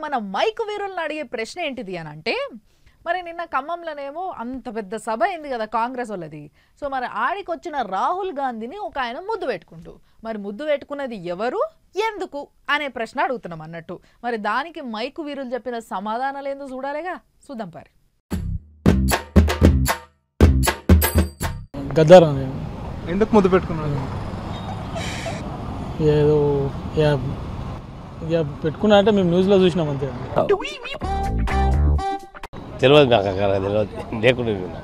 మన మైక్ వీరులను అడిగే ప్రశ్న ఏంటిది అని అంటే మరి నిన్న ఖమ్మంలోనేమో అంత పెద్ద సభ అయింది కదా కాంగ్రెస్ వాళ్ళది సో మరి ఆడికి వచ్చిన రాహుల్ గాంధీని ఒక ఆయన ముద్దు పెట్టుకుంటూ మరి ముద్దు పెట్టుకున్నది ఎవరు ఎందుకు అనే ప్రశ్న అడుగుతున్నాం అన్నట్టు మరి దానికి మైకు వీరులు చెప్పిన సమాధానాలు ఏందో చూడాలిగా చూద్దాం పారి గద్దారా నేను ఎందుకు ముద్దు పెట్టుకున్నాడు ఏదో ఇక ఇక పెట్టుకున్నా అంటే మేము న్యూస్లో చూసినాం అంతే తెలియదు నాకు అక్కడ తెలియదు లేకుండా విన్నా.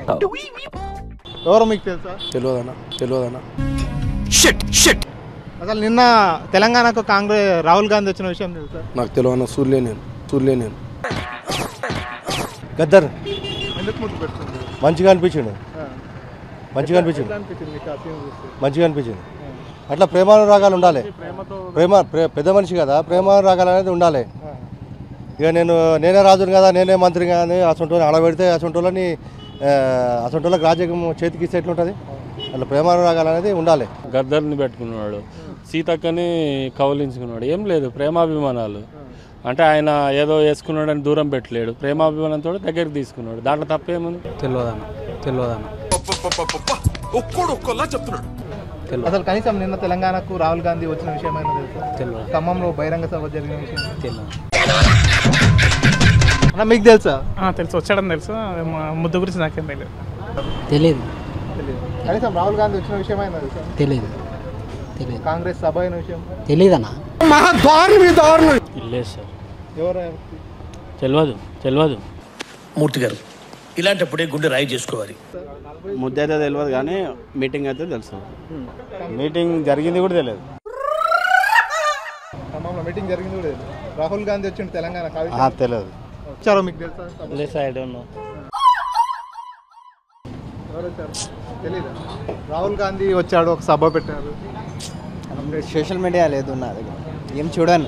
ఎవరో మీకు తెలుసా తెలియదన్నా తెలియదన్నా అసలు నిన్న తెలంగాణకు కాంగ్రెస్ రాహుల్ గాంధీ వచ్చిన విషయం తెలుసా నాకు తెలియదన్నా సూర్యలే నేను సూర్యలే నేను గద్దర్ ఎందుకు ముద్దు పెట్టుకున్నాడు మంచిగా అనిపించిండు ఆ. మంచిగా అనిపించింది ఎట్లా అనిపించింది మీకు ఆ scene చూస్తే? మంచిగా అనిపించింది అట్లా ప్రేమానురాగాలు ఉండాలి ప్రేమతో ప్రేమ ప్రే- పెద్ద మనిషి కదా ప్రేమానురాగాలు అనేది ఉండాలి ఆ. ఇక నేను నేనే రాజుని కదా నేనే మంత్రి కానీ అసంటోని అడబెడితే అసంటోళ్ళని అసంటోళ్ళకి రాజ్యం చేతికి ఇస్తే ఎట్లుంటుంది అట్లా ప్రేమానురాగాలు అనేది ఉండాలి గద్దర్ని పెట్టుకున్నాడు సీతక్కని కౌలించుకున్నాడు ఏం లేదు ప్రేమాభిమానాలు అంటే ఆయన ఏదో వేసుకున్నాడని దూరం పెట్టలేడు ప్రేమాభిమానంతో దగ్గరికి తీసుకున్నాడు దాంట్లో తప్పేముంది తెలియదన్నా తెలియదన్నా అసలు కనీసం నిన్న తెలంగాణకు రాహుల్ గాంధీ వచ్చిన విషయం అయినా తెలుసా తెలియదు ఖమ్మంలో బహిరంగ సభ జరిగిన విషయం తెలియదు అన్న మీకు తెలుసా ఆ, తెలుసు వచ్చాడని తెలుసు మా ముద్దు గురించి నాకేం తెలియదు తెలియదు తెలియదు కనీసం రాహుల్ గాంధీ వచ్చిన విషయం అయినా తెలుసా తెలియదు తెలియదు కాంగ్రెస్ సభ అయిన విషయం తెలియదన్నా లేదు సార్ ఎవరు తెలియదు తెలియదు మూర్తి గారు ఇలాంటప్పుడే గుండె రాయి చేసుకోవాలి ముద్ద అయితే తెలియదు కానీ మీటింగ్ అయితే తెలుసు మీటింగ్ జరిగింది కూడా తెలియదు ఖమ్మంలో మీటింగ్ జరిగింది కూడా తెలియదు. రాహుల్ గాంధీ వచ్చిండు తెలంగాణ ఆ, తెలియదు వచ్చారో మీకు తెలుసా సభ? లేదు ఐ డోంట్ నో ఎవరు వచ్చారు తెలీదా రాహుల్ గాంధీ వచ్చాడు ఒక సభ పెట్టారు సోషల్ మీడియా లేదు నా దగ్గర ఏం చూడను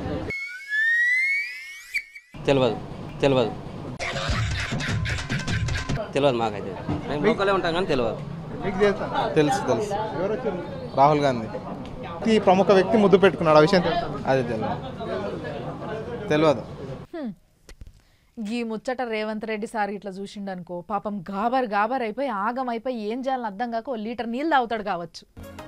తెలియదు తెలియదు తెలియదు మాకైతే మేము లోకలే ఉంటాం కానీ తెలియదు మీకు తెలుసా తెలుసు తెలుసు ఎవరు వచ్చారు రాహుల్ గాంధీ ఈ ప్రముఖ వ్యక్తి ముద్దు పెట్టుకున్నాడు ఆ విషయం తెలుసా అది తెలియదు తెలియదు హ్మ్. గీ ముచ్చట రేవంత్ రెడ్డి సార్ ఇట్లా చూసిండనుకో పాపం గాబర్ గాబర్ అయిపోయి ఆగం అయిపోయి ఏం చేయాలని అర్థం కాక ఓ లీటర్ నీళ్ళు తాగుతాడు కావచ్చు